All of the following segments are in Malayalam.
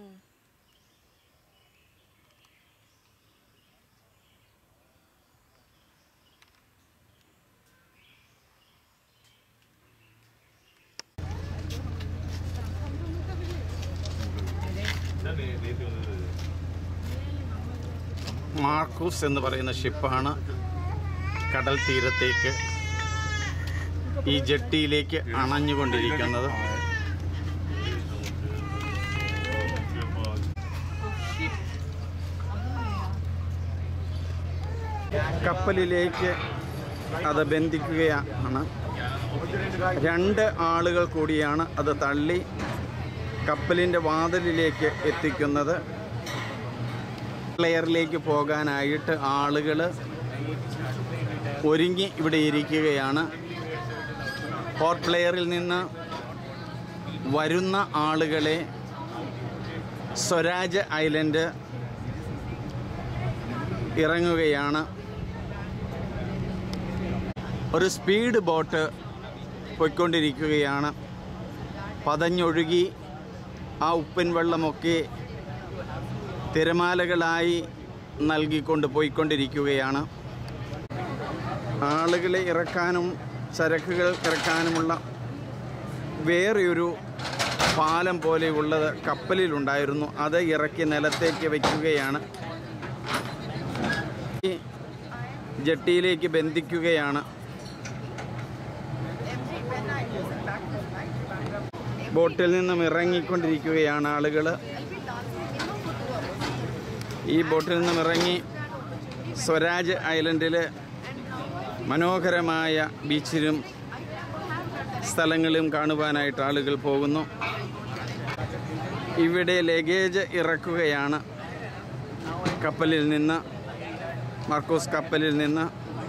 മാർക്കൂസ് എന്ന് പറയുന്ന ഷിപ്പാണ് കടൽ തീരത്തേക്ക് ഈ ജെട്ടിയിലേക്ക് അണഞ്ഞുകൊണ്ടിരിക്കുന്നത് കപ്പലിലേക്ക് അത് ബന്ധിക്കുകയാണ് രണ്ട് ആളുകൾ കൂടിയാണ് അത് തള്ളി കപ്പലിൻ്റെ വാതിലിലേക്ക് എത്തിക്കുന്നത് പ്ലെയറിലേക്ക് പോകാനായിട്ട് ആളുകൾ ഒരുങ്ങി ഇവിടെ ഇരിക്കുകയാണ് പോർട്ട് പ്ലെയറിൽ നിന്ന് വരുന്ന ആളുകളെ സ്വരാജ് ഐലൻഡ് ഇറങ്ങുകയാണ് ഒരു സ്പീഡ് ബോട്ട് പോയിക്കൊണ്ടിരിക്കുകയാണ് പതഞ്ഞൊഴുകി ആ ഉപ്പൻ വെള്ളമൊക്കെ തിരമാലകളായി നൽകിക്കൊണ്ട് പോയിക്കൊണ്ടിരിക്കുകയാണ് ആളുകളെ ഇറക്കാനും ചരക്കുകൾ ഇറക്കാനുമുള്ള വേറെയൊരു പാലം പോലെയുള്ളത് കപ്പലിലുണ്ടായിരുന്നു അത് ഇറക്കി നിലത്തേക്ക് വയ്ക്കുകയാണ് ഈ ജെട്ടിയിലേക്ക് ബന്ധിക്കുകയാണ് ബോട്ടിൽ നിന്നും ഇറങ്ങിക്കൊണ്ടിരിക്കുകയാണ് ആളുകൾ ഈ ബോട്ടിൽ നിന്നും ഇറങ്ങി സ്വരാജ് ഐലൻഡിൽ മനോഹരമായ ബീച്ചിലും സ്ഥലങ്ങളും കാണുവാനായിട്ട് ആളുകൾ പോകുന്നു ഇവിടെ ലഗേജ് ഇറക്കുകയാണ് കപ്പലിൽ നിന്ന് മാർക്കോസ് കപ്പലിൽ നിന്ന്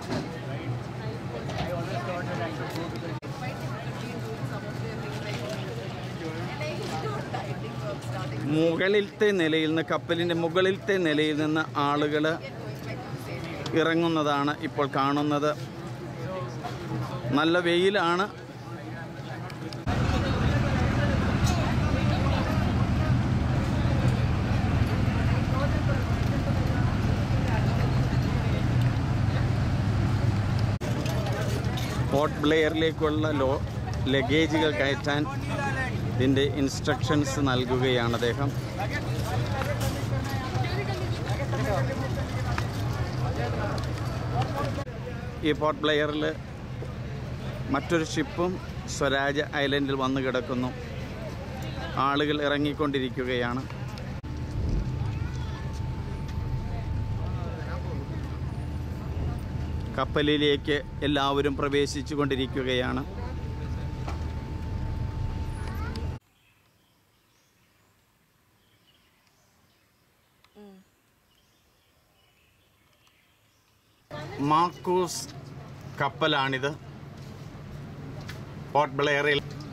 മുകളിലത്തെ നിലയിൽ നിന്ന് കപ്പലിൻ്റെ മുകളിലത്തെ നിലയിൽ നിന്ന് ആളുകൾ ഇറങ്ങുന്നതാണ് ഇപ്പോൾ കാണുന്നത് നല്ല വെയിലാണ് പോർട്ട് ബ്ലെയറിലേക്കുള്ള ലോ ലഗേജുകൾ കയറ്റാൻ ഇതിൻ്റെ ഇൻസ്ട്രക്ഷൻസ് നൽകുകയാണ് അദ്ദേഹം ഈ പോർട്ട് ബ്ലെയറിൽ മറ്റൊരു ഷിപ്പും സ്വരാജ് ഐലൻഡിൽ വന്നു കിടക്കുന്നു ആളുകൾ ഇറങ്ങിക്കൊണ്ടിരിക്കുകയാണ് കപ്പലിലേക്ക് എല്ലാവരും പ്രവേശിച്ചു കൊണ്ടിരിക്കുകയാണ് മാർക്കൂസ് കപ്പലാണിത് പോർട്ട് ബ്ലെയറിൽ